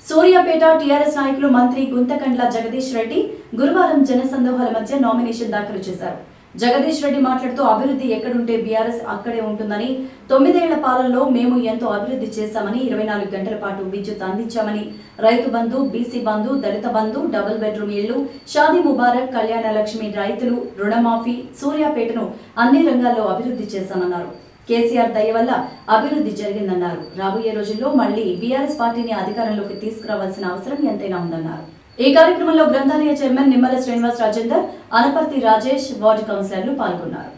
Suryapet TRS నాయకులు మంత్రి గుంతకండ్ల జగదీష్ రెడ్డి గురువారం జనసందోహాల మధ్య నామినేషన్ దాఖలు చేశారు జగదీష్ రెడ్డి మాట్లాడుతూ అభివృద్ధి ఎక్కడుంటే బీఆర్ఎస్ అక్కడే ఉంటుందని తొమ్మిదేళ్ల పాలనలో మేము ఎంతో అభివృద్ధి చేశామని ఇరవై నాలుగు గంటల పాటు విద్యుత్ అందించామని Rythu Bandhu BC Bandhu Dalitha Bandhu double bedroom ఇళ్లు షాదీ ముబారక్ కళ్యాణ లక్ష్మి రైతులు రుణమాఫీ సూర్యాపేటను అన్ని రంగాల్లో అభివృద్ధి చేశామన్నారు కేసీఆర్ దయ వల్ల అభివృద్ధి జరిగిందన్నారు రాబోయే రోజుల్లో మళ్లీ బీఆర్ఎస్ పార్టీని అధికారంలోకి తీసుకురావాల్సిన అవసరం ఎంతైనా ఉందన్నారు ఈ కార్యక్రమంలో గ్రంథాలయ చైర్మన్ నిమ్మల శ్రీనివాస్ రాజేందర్ అనపర్తి రాజేష్ వార్డు కౌన్సిలర్లు పాల్గొన్నారు